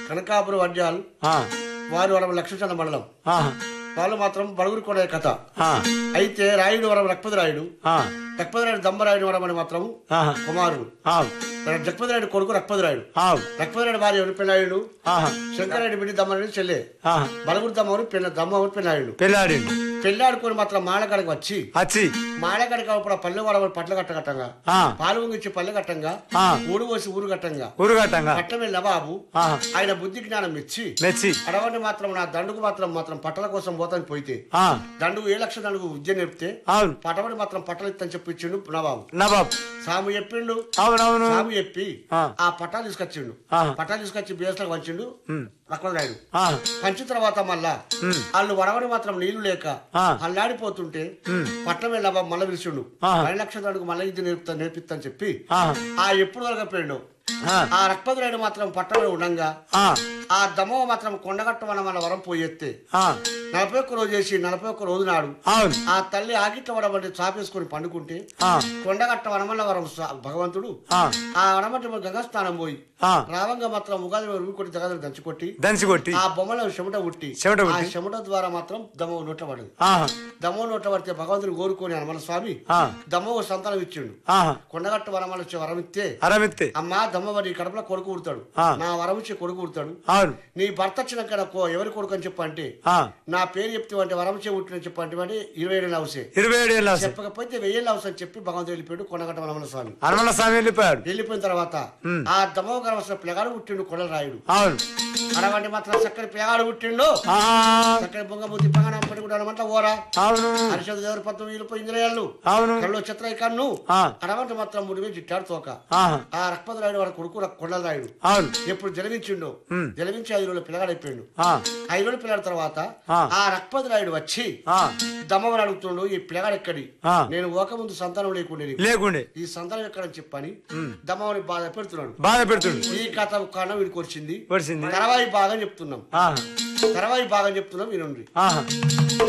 కనకాపురం వడ్యాలు ఆ, వారి వరం లక్ష్మీచంద్ర మండలం ఆ, వాళ్ళు మాత్రం బడుగురు కొనే కథ ఆ, అయితే రాయుడు వరం లక్ష్మతి రాయుడు ఆ, లక్ష్మతి రాయుడు దమ్మరాయుడు వరం అని మాత్రం ఆ, కుమారుడు ఆ, జగపతి రాయుడు కొడుకు రక్పతి రాయుడు ఆ, రక్పతి రాయుడు భార్య ఎవరు పెళ్ళాయుడు ఆ, శంకరాయుడు బిడ్డ దమ్మరాయుడు చెల్లె ఆ, బలగురు దమ్మవరు పెళ్ళ దమ్మవరు పెళ్ళాయుడు పెళ్ళాడిండు పెళ్ళాడుకొని మాత్రం మాడకాడికి వచ్చి వచ్చి మాడకాడికి అప్పుడు పల్లె వాడ పట్ల కట్ట కట్టంగా ఆ, పాలు పొంగిచ్చి పల్లె కట్టంగా ఆ, ఊడు పోసి ఊరు కట్టంగా ఊరుగట్టంగా కట్టమే నవాబు ఆ, ఆయన బుద్ధి జ్ఞానం మెచ్చి మెచ్చి అడవంటి మాత్రం నా దండుకు మాత్రం మాత్రం పట్టల కోసం పోతాను పోయితే ఆ, దండుకు ఏ లక్ష దండుకు విద్య నేర్పితే అవును పటవడి మాత్రం పట్టలు ఇత్తని చెప్పి ఇచ్చిండు నవాబు నవాబ్ సాము చెప్పిండు అవునవును సాము చెప్పి ఆ. ఆ పట్టాలు తీసుకొచ్చిండు ఆ. పట్టాలు తీసుకొచ్చి బేస్లకు వంచిండు ఉమ్, లక్ష్మణరాయుడు ఆ, పంచిన తర్వాత మళ్ళా ఉమ్, వాళ్ళు వడవడి మాత్రం నీళ్లు లేక ఆ. అల్లాడిపోతుంటే ఉమ్, పట్నం వెళ్ళ మళ్ళీ పిలిచిండు ఆ. పది లక్షల దండుకు మళ్ళీ ఇది నేర్పుతా నేర్పిస్తా అని చెప్పి ఆ, ఆ ఎప్పుడు వరకపోయిండు ఆ, ఆ రక్పతిరాయుడు మాత్రం పట్టణంలో ఉండంగా ఆ, ఆ దమ్మవ మాత్రం కొండగట్ట మన మన వరం పోయి ఎత్తే ఆ, నలభై ఒక్క రోజు చేసి నలభై ఒక్క రోజు నాడు అవును ఆ తల్లి ఆగిట్ల వడబట్టి చాపేసుకొని పండుకుంటే ఆ, కొండగట్ట వనమల్ల వరం స్వా- భగవంతుడు ఆ, ఆ వనమట్టి గంగా స్నానం పోయి ఆ, రావంగా మాత్రం ఉగాది రువి కొట్టి జగదలు దంచుకొట్టి దంచి కొట్టి ఆ బొమ్మలో చెమట ఉట్టి చెమట ఆ ఉట్టి. చెమట ద్వారా మాత్రం దమ్మవ నోట్ల పడదు ఆ, దమ్మవ నోట్ల పడితే భగవంతుని కోరుకొని హనుమల స్వామి ఆ, దమ్మవ సంతానం ఇచ్చిండు ఆ, కొండగట్ట వనమల వచ్చి వరం ఇస్తే అరమిత్తే అమ్మా దమ్మవారి కడుపులో కొడుకు పుడతాడు ఆ. నా వరం ఇచ్చి కొడుకు పుడతాడు అవును నీ భర్త వచ్చినాక నాకు ఎవరి కొడుకు అని చెప్పంటే ఆ, నా పేరు చెప్తే అంటే వరం చే పుట్టిన చెప్పంటే అంటే ఇరవై ఏడు అవసే ఇరవై ఏడు ఏళ్ళు అవసరం. చెప్పకపోతే వెయ్యేళ్ళు అవసరం చెప్పి భగవంతుడు వెళ్ళిపోయాడు కొండగట్ట వనమల స్వామి హనుమల స్వామి వెళ్ళిపోయాడు వెళ్ళిపోయిన తర్వాత ఉమ్. ఆ దమోగర వస్తున్న పిల్లగాడు పుట్టిండు కొండల రాయుడు అవును అడవంటి మాత్రం చక్కని పిల్లగాడు పుట్టిండు ఆ, చక్కని బొంగ బుద్ధి పగన పడి కూడా అనమాట ఓరా అవును హరిషద దేవర పంతొమ్మిది వెళ్ళిపోయి ఇంద్రయాళ్ళు అవును కళ్ళు చిత్రయ్య కన్ను ఆ, అడవంటి మాత్రం ముడి మీద జిట్టాడు తోక ఆ, ఆ రక్పతి రాయుడు వాడు కొడుకు ర- కొండల రాయుడు అవును ఎప్పుడు జలవించిండు ఉమ్. జలవించి ఐదు రోజులు పిల్లగాడు అయిపోయిండు ఆ, ఐదు రోజులు పిల్లల తర్వాత ఆ. ఆ రక్పతి రాయుడు వచ్చి ఆ, దమ్మని అడుగుతుండు ఈ పిల్లగాడు ఎక్కడి ఆ. నేను ఒక ముందు సంతానం లేకుండా లేకుండే ఈ సంతానం ఎక్కడని చెప్పని ఉమ్. దమ్మని బాధ పెడుతున్నాడు బాధ పెడుతుండు ఈ కథ కారణం వీడికి వచ్చింది వచ్చింది తర్వాయి భాగం చెప్తున్నాం ఆ, తర్వాయి భాగం చెప్తున్నాం వినండి ఆహా